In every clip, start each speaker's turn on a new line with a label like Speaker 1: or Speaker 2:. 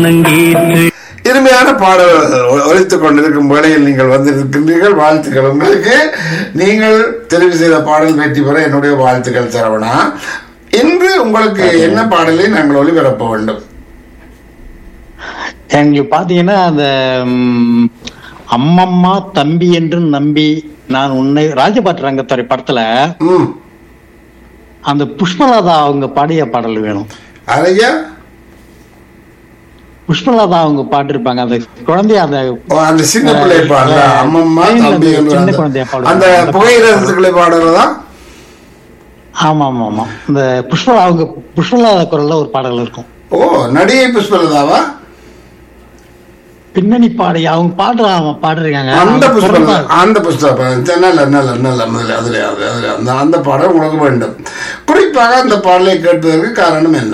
Speaker 1: நங்கீற்று
Speaker 2: இனிமையான பாடல் ஒழித்துக் கொண்டிருக்கும் வேளையில் நீங்கள் வந்திருக்கின்றீர்கள் வாழ்த்துக்கள் உங்களுக்கு நீங்கள் தெரிவு செய்த பாடல் வெற்றி பெற என்னுடைய வாழ்த்துக்கள் சரவணா இன்று உங்களுக்கு என்ன பாடலை நாங்கள் ஒளிபரப்ப வேண்டும்
Speaker 3: எங்களுக்கு பாத்தீங்கன்னா அந்த ம், அம்மம்மா தம்பி என்று நம்பி நான் உன்னை ராஜபாட்டு ரங்கத்துறை படத்துல
Speaker 2: ம்
Speaker 3: அந்த புஷ்பலதா அவங்க பாடிய பாடல் வேணும்
Speaker 2: அரையா
Speaker 3: புஷ்பலதா அவங்க பாடிருப்பாங்க அந்த குழந்தைய அந்த
Speaker 2: ஓ, அந்த சின்ன பிள்ளை பாடல அம்மம்மா தம்பி என்று
Speaker 3: சின்ன
Speaker 2: அந்த-
Speaker 3: குழந்தைய பாடுவாங்க.
Speaker 2: அந்த புகையிரத்துக்களை பாடுறதா
Speaker 3: ஆமா ஆமா ஆமா இந்த புஷ்பலா அவங்க புஷ்பலதா குரல்ல ஒரு பாடல் இருக்கும்
Speaker 2: ஓ நடிகை புஷ்பலதாவா
Speaker 3: பின்னணி பாடி அவங்க பாடுறாங்க பாடுறாங்க
Speaker 2: அந்த
Speaker 3: அவங்க
Speaker 2: புஷ்பலதா
Speaker 3: குரல்
Speaker 2: அந்த புஷ்பலதா நல்ல நல்ல நல்ல முதல்ல அதுல அதுல அதுல அந்த அந்த பாடல் உங்களுக்கு வேண்டும் குறிப்பாக அந்த பாடலை கேட்பதற்கு காரணம் என்ன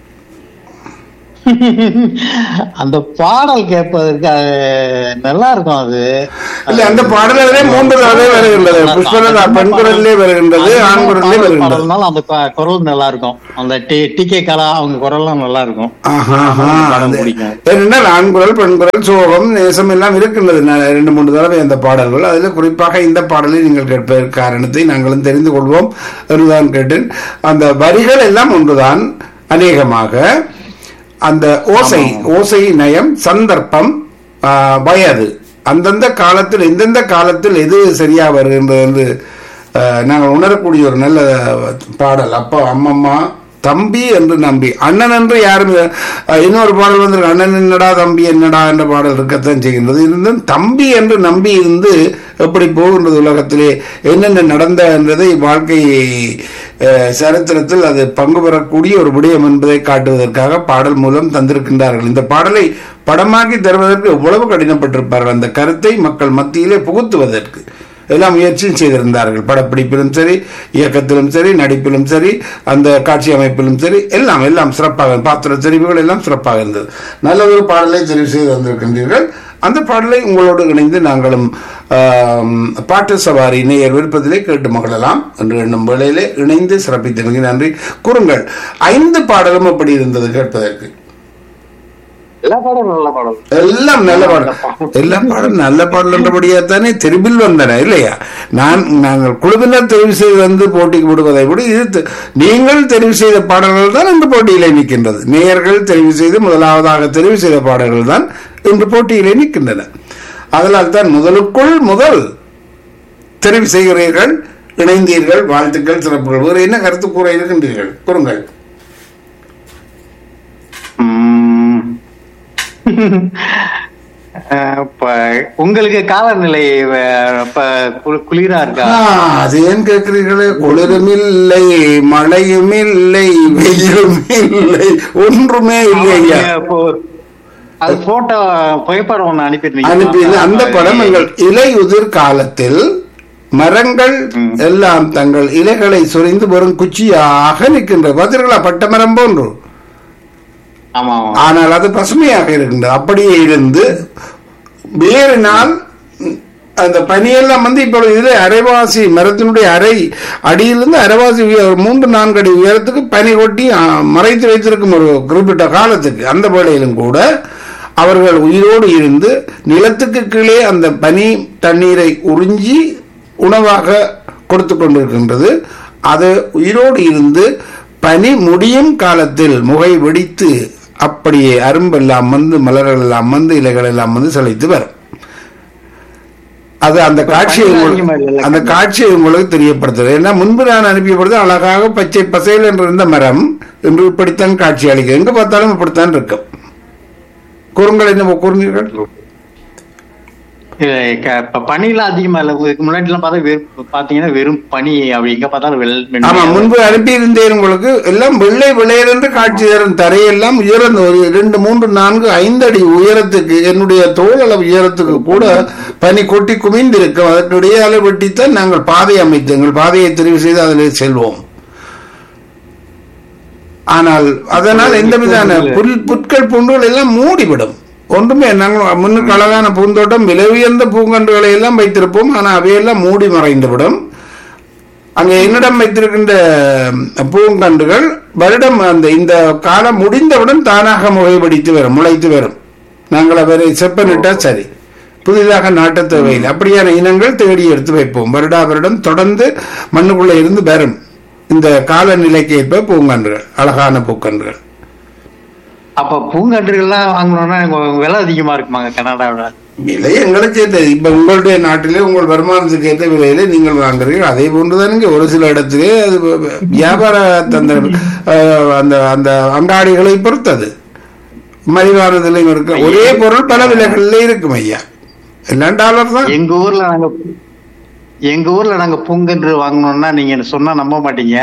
Speaker 3: அந்த பாடல் கேட்பதற்கு அது நல்லா இருக்கும் அது
Speaker 2: இல்ல அந்த பாடலே மூன்று தடவை வருகின்றது புஷ்பலதா பெண் குரல்லே வருகின்றது ஆண் குரல்லே வருகின்றது
Speaker 3: பாடல்னால அந்த கு- குரல் நல்லா இருக்கும் அந்த டி டி கே கலா அவங்க குரல்லாம் நல்லா இருக்கும்
Speaker 2: ஆஹா, ஆஹா.
Speaker 3: பாடம்
Speaker 2: அந்த-
Speaker 3: பிடிக்கும்.
Speaker 2: ஏனென்றால் ஆண் குரல் பெண் குரல் சோகம் நேசம் எல்லாம் இருக்கின்றது ந- ரெண்டு மூன்று தடவை அந்த பாடல்கள் அதுல குறிப்பாக இந்த பாடலை நீங்கள் கேட்பதற்கு காரணத்தை நாங்களும் தெரிந்து கொள்வோம் என்றுதான் கேட்டேன் அந்த வரிகள் எல்லாம் ஒன்றுதான் அநேகமாக அந்த ஓசை ஓசை நயம் சந்தர்ப்பம் ஆ, வயது அந்தந்த காலத்தில் எந்தெந்த காலத்தில் எது சரியா வருகின்றது என்று ஆ, நாங்கள் உணரக்கூடிய ஒரு நல்ல பாடல் அப்பா அம்மம்மா தம்பி என்று நம்பி அண்ணன் என்று யாரும் அஹ், இன்னொரு பாடல் வந்து அண்ணன் என்னடா தம்பி என்னடா என்ற பாடல் இருக்கத்தான் செய்கின்றது இருந்தும் தம்பி என்று நம்பி இருந்து எப்படி போகின்றது உலகத்திலே என்னென்ன நடந்த என்றதை வாழ்க்கை அஹ், சரித்திரத்தில் அது பங்கு பெறக்கூடிய ஒரு விடயம் என்பதை காட்டுவதற்காக பாடல் மூலம் தந்திருக்கின்றார்கள் இந்த பாடலை படமாக்கி தருவதற்கு எவ்வளவு கடினப்பட்டிருப்பார்கள் அந்த கருத்தை மக்கள் மத்தியிலே புகுத்துவதற்கு எல்லாம் முயற்சியும் செய்திருந்தார்கள் படப்பிடிப்பிலும் சரி இயக்கத்திலும் சரி நடிப்பிலும் சரி அந்த காட்சி அமைப்பிலும் சரி எல்லாம் எல்லாம் சிறப்பாக பாத்திர தெரிவுகள் எல்லாம் சிறப்பாக இருந்தது நல்ல ஒரு பாடலை தெரிவு செய்து வந்திருக்கின்றீர்கள் அந்த பாடலை உங்களோடு இணைந்து நாங்களும் ஆம், பாட்டு சவாரி நேயர் விருப்பத்திலே கேட்டு மகிழலாம் என்று எண்ணும் வேளையிலே இணைந்து சிறப்பித்ததற்கு நன்றி கூறுங்கள் ஐந்து பாடலும் அப்படி இருந்தது கேட்பதற்கு
Speaker 3: எல்லா பாடலும் நல்ல பாடல்
Speaker 2: எல்லாம் நல்ல பாடல் எல்லா பாடலும் நல்ல பாடல் என்றபடியா தானே தெரிவில் வந்தன இல்லையா நான் நாங்கள் குழுவினர் தெரிவு செய்து வந்து போட்டிக்கு விடுவதை விட இது தெ- நீங்கள் தெரிவு செய்த பாடல்கள் தான் இந்த போட்டியிலே நிற்கின்றது நேயர்கள் தெரிவு செய்து முதலாவதாக தெரிவு செய்த பாடல்கள் தான் இன்று போட்டியிலே நிற்கின்றன அதனால் தான் முதலுக்குள் முதல் தெரிவு செய்கிறீர்கள் இணைந்தீர்கள் வாழ்த்துக்கள் சிறப்புகள் வேறு என்ன கருத்து கூற இருக்கின்றீர்கள் கூறுங்கள்
Speaker 3: உம். அஹ் இப்ப உங்களுக்கு காலநிலை அஹ், இப்ப கு- குளிரா இருக்கா
Speaker 2: ஆ, அது ஏன் கேட்கிறீர்களே குளிரும் இல்லை மழையும் இல்லை வெயிலும் இல்லை ஒன்றுமே இல்லை ஐயா
Speaker 3: நீங்க இப்போ அது போட்டோ புகைப்படம் ஒண்ணு
Speaker 2: அனுப்பி
Speaker 3: அனுப்பியிருந்தீங்க
Speaker 2: அந்த படம் எங்கள் இலை உதிர் காலத்தில் மரங்கள் எல்லாம் தங்கள் இலைகளை சொரிந்து வெறும் குச்சியாக நிற்கின்ற பார்த்தீர்களா பட்ட மரம் போன்று
Speaker 3: ஆமா ஆமா
Speaker 2: ஆனால் அது பசுமையாக இருக்கின்றது அப்படியே இருந்து வேறினால் அந்த பனியெல்லாம் வந்து இப்போ இதுல அரைவாசி மரத்தினுடைய அரை அடியிலிருந்து அரைவாசி உயர- ஒரு மூன்று நான்கு அடி உயரத்துக்கு பனி கொட்டி ஆ, மறைத்து வைத்திருக்கும் ஒரு குறிப்பிட்ட காலத்துக்கு அந்த வேளையிலும் கூட அவர்கள் உயிரோடு இருந்து நிலத்துக்கு கீழே அந்த பனி தண்ணீரை உறிஞ்சி உணவாக கொடுத்து கொண்டிருக்கின்றது அது உயிரோடு இருந்து பனி முடியும் காலத்தில் முகை வெடித்து அப்படியே அரும்பெல்லாம் வந்து மலர்கள் எல்லாம் வந்து இலைகள் எல்லாம் வந்து செழித்து வரும் அது அந்த காட்சியை
Speaker 3: பனிலாம்
Speaker 2: உங்களுக்கு-
Speaker 3: அதிகமா இல்லைல்ல?
Speaker 2: அந்த காட்சியை உங்களுக்கு தெரியப்படுத்துறது ஏன்னா முன்பு நான் அனுப்பியப்படுது அழகாக பச்சை பசையில் என்று இருந்த மரம் இன்று இப்படித்தான் காட்சி அளிக்கும் எங்க பார்த்தாலும் இப்படித்தான் இருக்கும் கூறுங்கள் என்ன கூறுங்கள்
Speaker 3: இது க- இப்ப பனிலாம் அதிகமா இல்ல இதுக்கு முன்னாடி எல்லாம் பார்த்தா வெறும் பாத்தீங்கன்னா வெறும் பனி அப்படி எங்க பார்த்தாலும் வெள்
Speaker 2: ஆமா முன்பு அனுப்பியிருந்தேன் உங்களுக்கு எல்லாம் வெள்ளை விளையர் என்று காட்சி தரும் தரையெல்லாம் உயர்ந்த ஒரு இரண்டு மூன்று நான்கு ஐந்து அடி உயரத்துக்கு என்னுடைய தோல் அளவு உயரத்துக்கு கூட பனி கொட்டி குமிந்திருக்கும் அதற்குடைய அளவு வெட்டித்தான் நாங்கள் பாதை அமைத்து எங்கள் பாதையை தெரிவு செய்து அதில் செல்வோம் ஆனால் அதனால் எந்த விதமான புல் புற்கள் பூண்டுகள் எல்லாம் மூடிவிடும் ஒன்றுமே நாங்கள் முன்னுக்கு அழகான பூந்தோட்டம் விலை உயர்ந்த பூங்கன்றுகளை எல்லாம் வைத்திருப்போம் ஆனால் அவையெல்லாம் மூடி மறைந்துவிடும் அங்கே என்னிடம் வைத்திருக்கின்ற பூங்கன்றுகள் வருடம் அந்த இந்த காலம் முடிந்தவுடன் தானாக முகைப்படித்து வரும் முளைத்து வரும் நாங்கள் அவரை செப்பனிட்டா சரி புதிதாக நாட்ட தேவையில்லை அப்படியான இனங்கள் தேடி எடுத்து வைப்போம் வருடா வருடம் தொடர்ந்து மண்ணுக்குள்ளே இருந்து வரும் இந்த காலநிலைக்கு ஏற்ப பூங்கன்றுகள் அழகான பூக்கன்றுகள்
Speaker 3: அப்ப பூங்கன்றுகள்லாம் வாங்கணும்னா உங்க விலை அதிகமா இருக்குமாங்க கனடாவோட
Speaker 2: விலை எங்களுக்கு ஏற்ற இப்ப உங்களுடைய நாட்டிலே உங்கள் வருமானத்துக்கு ஏற்ற விலையில நீங்கள் வாங்குறீர்கள் அதே போன்றுதானுங்க ஒரு சில இடத்திலே அது வியாபார தந்திரம் அஹ், அந்த அந்த அங்காடிகளை பொறுத்தது மலிவானதுலையும் இருக்கு ஒரே பொருள் பல விலைகளிலே இருக்கும் ஐயா எல்லாம் டாலர் தான்
Speaker 3: எங்க ஊர்ல நாங்க எங்க ஊர்ல நாங்க பூங்கன்று வாங்கணும்னா நீங்க சொன்னா நம்ப மாட்டீங்க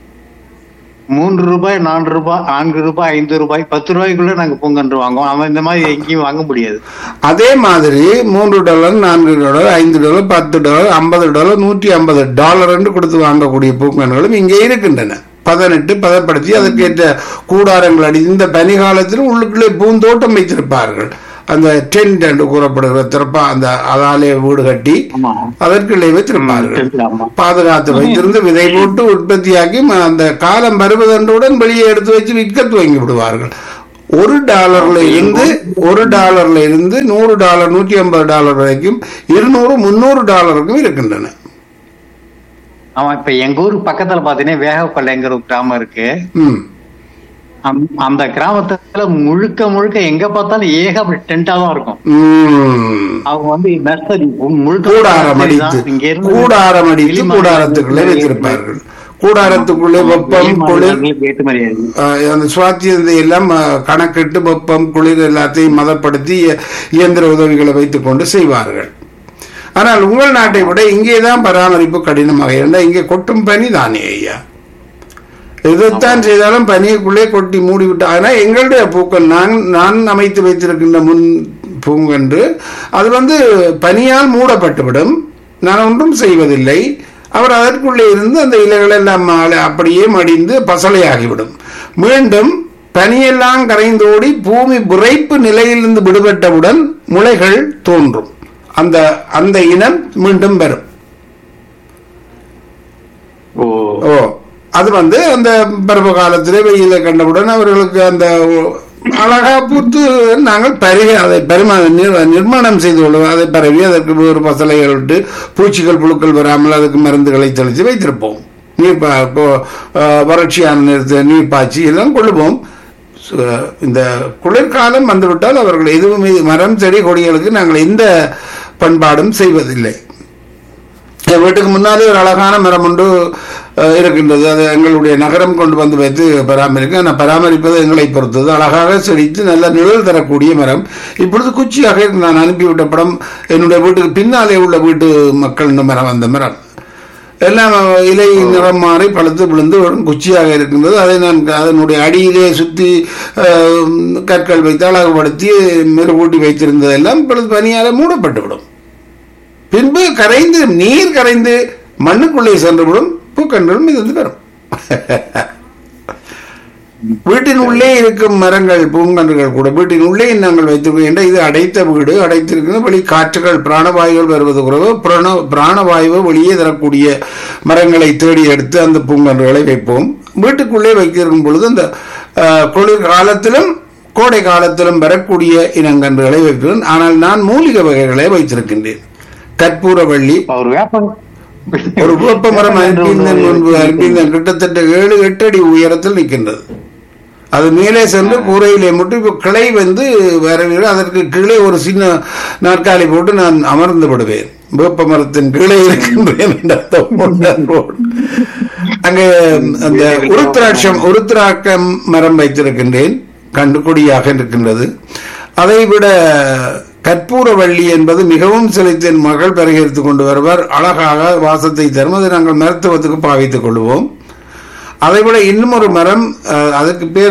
Speaker 3: மூன்று ரூபாய் நான்கு ரூபாய் நான்கு ரூபாய் ஐந்து ரூபாய் பத்து ரூபாய்க்குள்ள நாங்க பூங்கன்று வாங்குவோம் அவன் இந்த மாதிரி எங்கேயும் வாங்க முடியாது
Speaker 2: அதே மாதிரி மூன்று டாலர் நான்கு டாலர் ஐந்து டாலர் பத்து டாலர் ஐம்பது டாலர் நூற்றி ஐம்பது டாலர் என்று கொடுத்து வாங்கக்கூடிய பூக்கன்களும் இங்கே இருக்கின்றன பதனிட்டு பதப்படுத்தி அதற்கேற்ற கூடாரங்கள் அடி இந்த பனிகாலத்தில் உள்ளுக்குள்ளே பூந்தோட்டம் வைத்திருப்பார்கள் அந்த டென்ட் என்று கூறப்படுகிற திறப்பா அந்த அதாலே வீடு கட்டி
Speaker 3: ஆமா
Speaker 2: அதற்குள்ளே வைத்திருப்பார்கள்
Speaker 3: ஆமா
Speaker 2: பாதுகாத்து வைத்திருந்து விதை போட்டு உற்பத்தியாக்கி ம- அந்த காலம் வருவதன்றுடன் வெளியே எடுத்து வச்சு விற்க துவங்கி விடுவார்கள் ஒரு டாலர்ல இருந்து ஒரு டாலர்ல இருந்து நூறு டாலர் நூற்றி ஐம்பது டாலர் வரைக்கும் இருநூறு முந்நூறு டாலருக்கும் இருக்கின்றன
Speaker 3: ஆமா இப்ப எங்க ஊர் பக்கத்துல பாத்தீங்கன்னா வேகப்பள்ளைங்கிற ஒரு கிராமம் இருக்கு
Speaker 2: ம்
Speaker 3: அந்த- அந்த கிராமத்துல முழுக்க முழுக்க எங்க பார்த்தாலும் ஏகப்பட்ட டென்டா தான் இருக்கும்
Speaker 2: ம்.
Speaker 3: அவங்க வந்து நர்சரி முழுக்க
Speaker 2: கூடாரம்
Speaker 3: nursery தான்.
Speaker 2: அடித்து
Speaker 3: இங்க இருந்து
Speaker 2: கூடாரம் அடித்து
Speaker 3: வெளிமாநில
Speaker 2: கூடாரத்துக்குள்ளே
Speaker 3: இருந்து
Speaker 2: வைத்திருப்பார்கள் கூடாரத்துக்குள்ளே வெப்பம் குளிர்
Speaker 3: வெளிமாநிலங்களுக்கு ஏற்றுமதி ஆகுது.
Speaker 2: ஆஹ் அந்த சுவாத்தியத்தை எல்லாம் ஆஹ், கணக்கிட்டு வெப்பம் குளிர் எல்லாத்தையும் மதப்படுத்தி இய- இயந்திர உதவிகளை வைத்துக் கொண்டு செய்வார்கள் ஆனால் உங்கள் நாட்டை விட இங்கே தான் பராமரிப்பு கடினமாக இருந்தால் இங்கே கொட்டும் பனி தானே ஐயா எதைத்தான் செய்தாலும் பனிக்குள்ளே கொட்டி மூடிவிட்டு ஆனால் எங்களுடைய பூக்கள் நான் நான் அமைத்து வைத்திருக்கின்ற முன் பூங்கன்று அது வந்து பனியால் மூடப்பட்டுவிடும் நான் ஒன்றும் செய்வதில்லை அவர் அதற்குள்ளே இருந்து அந்த இலைகள் எல்லாம் மாலை- அப்படியே மடிந்து பசலையாகிவிடும் மீண்டும் பனியெல்லாம் கரைந்தோடி பூமி விரைப்பு நிலையிலிருந்து விடுபட்டவுடன் முளைகள் தோன்றும் அந்த அந்த இனம் மீண்டும் வரும்
Speaker 3: ஓ
Speaker 2: ஓ அது வந்து அந்த பருவ காலத்திலே வெயிலை கண்டவுடன் அவர்களுக்கு அந்த அழகா பூத்து நாங்கள் பருகி அதை பரிமா நிர்- நிர்மாணம் செய்து கொள்வோம் அதை பரவி அதற்கு ஒரு பசலைகள் விட்டு பூச்சிகள் புழுக்கள் வராமல் அதுக்கு மருந்துகளை தெளித்து வைத்திருப்போம் நீர் பா இப்போ, அஹ், வறட்சியான நேரத்தில் நீர் பாய்ச்சி எல்லாம் கொள்ளுவோம் சு- இந்த குளிர்காலம் வந்துவிட்டால் அவர்கள் எதுவும் இது மரம் செடி கொடிகளுக்கு நாங்கள் எந்த பண்பாடும் செய்வதில்லை என் வீட்டுக்கு முன்னாலே ஒரு அழகான மரம் ஒன்று அஹ், இருக்கின்றது அது எங்களுடைய நகரம் கொண்டு வந்து வைத்து பராமரிக்க ஆனால் பராமரிப்பது எங்களை பொறுத்தது அழகாக செடித்து நல்ல நிழல் தரக்கூடிய மரம் இப்பொழுது குச்சியாக நான் அனுப்பிவிட்ட படம் என்னுடைய வீட்டுக்கு பின்னாலே உள்ள வீட்டு மக்கள் இந்த மரம் அந்த மரம் எல்லாம் இலை நிறம் மாறி பழுத்து விழுந்து ஒரு குச்சியாக இருக்கின்றது அதை நான் அதனுடைய அடியிலே சுற்றி அஹ், கற்கள் வைத்து அழகுபடுத்தி மெருகூட்டி வைத்திருந்ததெல்லாம் இப்பொழுது பனியால மூடப்பட்டுவிடும் பின்பு கரைந்து நீர் கரைந்து மண்ணுக்குள்ளே சென்றுவிடும் பூக்கன்றும் இது வரும் வீட்டின் உள்ளே இருக்கும் மரங்கள் பூங்கன்றுகள் கூட வீட்டின் உள்ளே நாங்கள் வைத்திருக்கின்ற இது அடைத்த வீடு அடைத்திருக்கிற வெளி காற்றுகள் பிராணவாயுகள் வருவது குறைவு பிராண பிராணவாயுவை வெளியே தரக்கூடிய மரங்களை தேடி எடுத்து அந்த பூங்கன்றுகளை வைப்போம் வீட்டுக்குள்ளே வைத்திருக்கும் பொழுது அந்த அஹ், குளிர் காலத்திலும் கோடை காலத்திலும் வரக்கூடிய இனங்கன்றுகளை வைக்கிறேன் ஆனால் நான் மூலிகை வகைகளை வைத்திருக்கின்றேன் கற்பூரவள்ளி
Speaker 3: ஒரு வேப்பம்
Speaker 2: ஒரு வேப்ப மரம் அனுப்பியிருந்தேன் முன்பு அனுப்பியிருந்தேன் கிட்டத்தட்ட ஏழு எட்டு அடி உயரத்தில் நிற்கின்றது அது மேலே சென்று கூரையிலே மட்டும் இப்போ கிளை வந்து வேற வீடு அதற்கு கீழே ஒரு சின்ன நாற்காலி போட்டு நான் அமர்ந்து விடுவேன் வேப்ப மரத்தின் கீழே இருக்கின்றேன் என்ற அர்த்தம் கொண்டாடுவோம். அங்கே அந்த உருத்திராட்சம் உருத்திராட்சம் மரம் வைத்திருக்கின்றேன் கண்டு கொடியாக இருக்கின்றது அதை விட கற்பூரவள்ளி என்பது மிகவும் செலுத்தி என் மகள் பரிகரித்துக் கொண்டு வருவார் அழகாக வாசத்தை தரும் அதை நாங்கள் மருத்துவத்துக்கு பாவித்துக் கொள்வோம் அதை விட இன்னும் ஒரு மரம் அஹ், அதுக்கு பேர்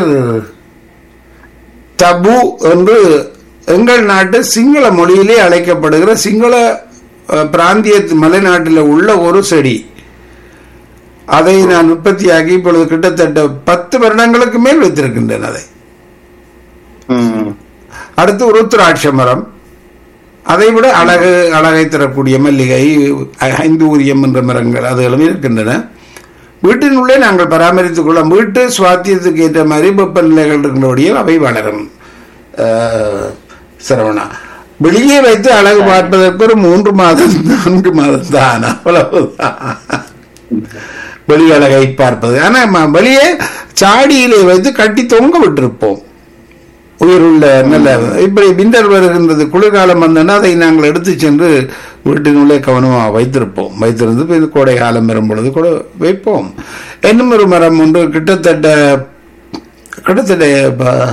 Speaker 2: தபு என்று எங்கள் நாட்டு சிங்கள மொழியிலே அழைக்கப்படுகிற சிங்கள அஹ், பிராந்திய மலைநாட்டில் உள்ள ஒரு செடி அதை நான் உற்பத்தியாக்கி இப்பொழுது கிட்டத்தட்ட பத்து வருடங்களுக்கு மேல் வைத்திருக்கின்றேன் அதை
Speaker 3: ம்.
Speaker 2: அடுத்து உருத்திராட்ச மரம் அதை விட அழகு அழகை தரக்கூடிய மல்லிகை ஐந்து ஊரியம் என்ற மரங்கள் அதுகளும் இருக்கின்றன வீட்டினுள்ளே நாங்கள் பராமரித்துக் கொள்ள வீட்டு சுவாத்தியத்துக்கு ஏற்ற மாதிரி வெப்பநிலைகள் இருக்கிறபடியே அவை வளரும் அஹ், சரவணா வெளியே வைத்து அழகு பார்ப்பதற்கு ஒரு மூன்று மாதம் நான்கு மாதம் தான் அவ்வளவுதான் வெளி அழகை பார்ப்பது ஆனா ம- வெளியே சாடியிலே வைத்து கட்டி தொங்க விட்டிருப்போம் உயிருள்ள நல்ல இப்படி விண்டர் வருகின்றது குளிர்காலம் வந்தோன்னா அதை நாங்கள் எடுத்து சென்று வீட்டினுள்ளே கவனமாக வைத்திருப்போம் வைத்திருந்து பின் கோடை காலம் வரும் பொழுது கூட வைப்போம் இன்னும் ஒரு மரம் ஒன்று கிட்டத்தட்ட கிட்டத்தட்ட ப-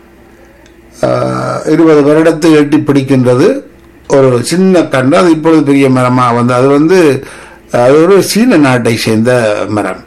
Speaker 2: ஆஹ், இருபது வருடத்தை எட்டி பிடிக்கின்றது ஒரு சின்ன கன்று அது இப்பொழுது பெரிய மரமாக வந்து அது வந்து அது ஒரு சீன நாட்டை சேர்ந்த மரம்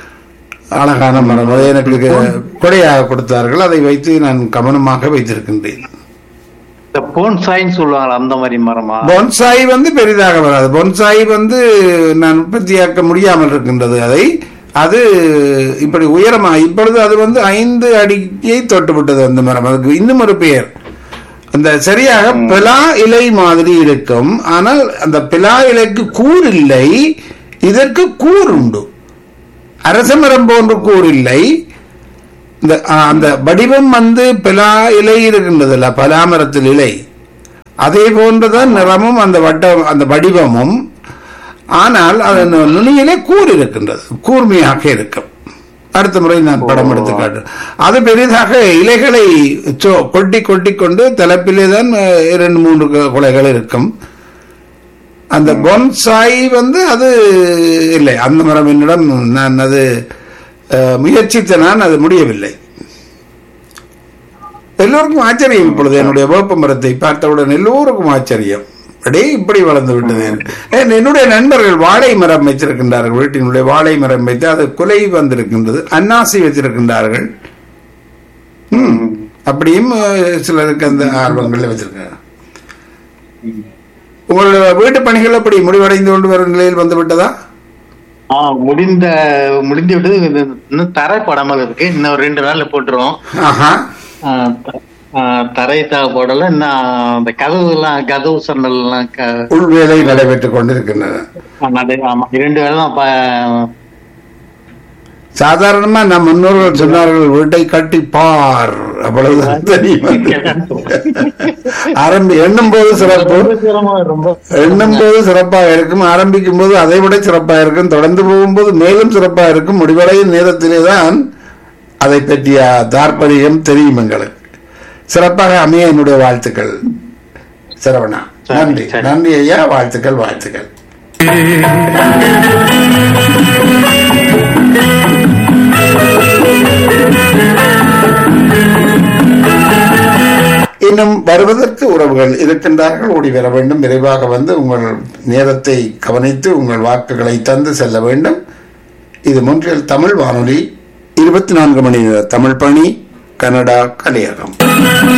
Speaker 2: அழகான மரம் அதை எனக்கு கொடையாக கொடுத்தார்கள் அதை வைத்து நான் கவனமாக வைத்திருக்கின்றேன்
Speaker 3: இந்த போன்சாயின்னு சொல்லுவாங்க அந்த மாதிரி மரமா
Speaker 2: பொன்சாய் வந்து பெரிதாக வராது பொன்சாய் வந்து நான் உற்பத்தியாக்க முடியாமல் இருக்கின்றது அதை அது இப்படி உயரமா இப்பொழுது அது வந்து ஐந்து அடியை தொட்டுவிட்டது அந்த மரம் அதுக்கு இன்னும் ஒரு பெயர் அந்த சரியாக பிலா இலை மாதிரி இருக்கும் ஆனால் அந்த பிலா இலைக்கு கூர் இல்லை இதற்கு கூர் உண்டு அரச மரம் போன்ற கூர் இல்லை இந்த ஆ, அந்த வடிவம் வந்து பிலா இலை இருக்கின்றதுல பலாமரத்தில் இலை அதே போன்றுதான் நிறமும் அந்த வட்டம் அந்த வடிவமும் ஆனால் அதன் நுனியிலே கூர் இருக்கின்றது கூர்மையாக இருக்கும் அடுத்த முறை நான் படம் எடுத்து காட்டுறேன் அது பெரிதாக இலைகளை சோ- கொட்டி கொட்டி கொண்டு தலைப்பிலே தான் அஹ், இரண்டு மூன்று கு- குலைகள் இருக்கும் அந்த பொன்சாய் வந்து அது இல்லை அந்த மரம் என்னிடம் நான் அது அஹ், முயற்சித்த நான் அது முடியவில்லை எல்லோருக்கும் ஆச்சரியம் இப்பொழுது என்னுடைய வேப்ப மரத்தை பார்த்தவுடன் எல்லோருக்கும் ஆச்சரியம் அடே இப்படி வளர்ந்து விட்டது ஏன் என்னுடைய நண்பர்கள் வாழை மரம் வைத்திருக்கின்றார்கள் வீட்டினுடைய வாழை மரம் வைத்து அது குலை வந்திருக்கின்றது அன்னாசி வைத்திருக்கின்றார்கள் ம். அப்படியும் அஹ், சிலருக்கு அந்த ஆர்வங்கள் வச்சிருக்காங்க உங்களுடைய வீட்டு பணிகள் எப்படி முடிவடைந்து கொண்டு வரும் நிலையில் வந்து விட்டதா
Speaker 3: ஆ முடிந்த முடிந்து விட்டது இது இன்னும் தரை படாமல் இருக்கு இன்னும் ஒரு ரெண்டு நாள்ல போட்டுருவோம்
Speaker 2: ஆஹா
Speaker 3: ஆ, த- ஆ, தரை தா போடல இன்னும் அந்த கதவு எல்லாம் கதவு சன்னல் எல்லாம் க-
Speaker 2: உள்வேலை நடைபெற்றுக் கொண்டிருக்கின்றன
Speaker 3: நடு- ஆமா இரண்டு வேலை தான் ப-
Speaker 2: சாதாரணமா நம் முன்னோர்கள் சொன்னார்கள் வீட்டை கட்டி பார் அவ்வளவுதான் தெரியும் ஆரம்பி எண்ணும் போது சிறப்பு
Speaker 3: ரொம்ப சிரமம், ரொம்ப
Speaker 2: எண்ணும் போது சிறப்பாக இருக்கும் ஆரம்பிக்கும் போது அதை விட சிறப்பாக இருக்கும் தொடர்ந்து போகும்போது மேலும் சிறப்பாக இருக்கும் முடிவடையும் நேரத்திலே தான் அதை பற்றிய தாற்பரியம் தெரியும் எங்களுக்கு சிறப்பாக அமைய என்னுடைய வாழ்த்துக்கள் சரவணா
Speaker 3: சரி,
Speaker 2: நன்றி
Speaker 3: சரி.
Speaker 2: நன்றி ஐயா வாழ்த்துக்கள் வாழ்த்துக்கள் இன்னும் வருவதற்கு உறவுகள் இருக்கின்றார்கள் ஓடி வர வேண்டும் விரைவாக வந்து உங்கள் நேரத்தை கவனித்து உங்கள் வாக்குகளை தந்து செல்ல வேண்டும் இது மொன்றியல் தமிழ் வானொலி இருபத்தி நான்கு மணி நேர தமிழ் பணி கனடா கலையகம்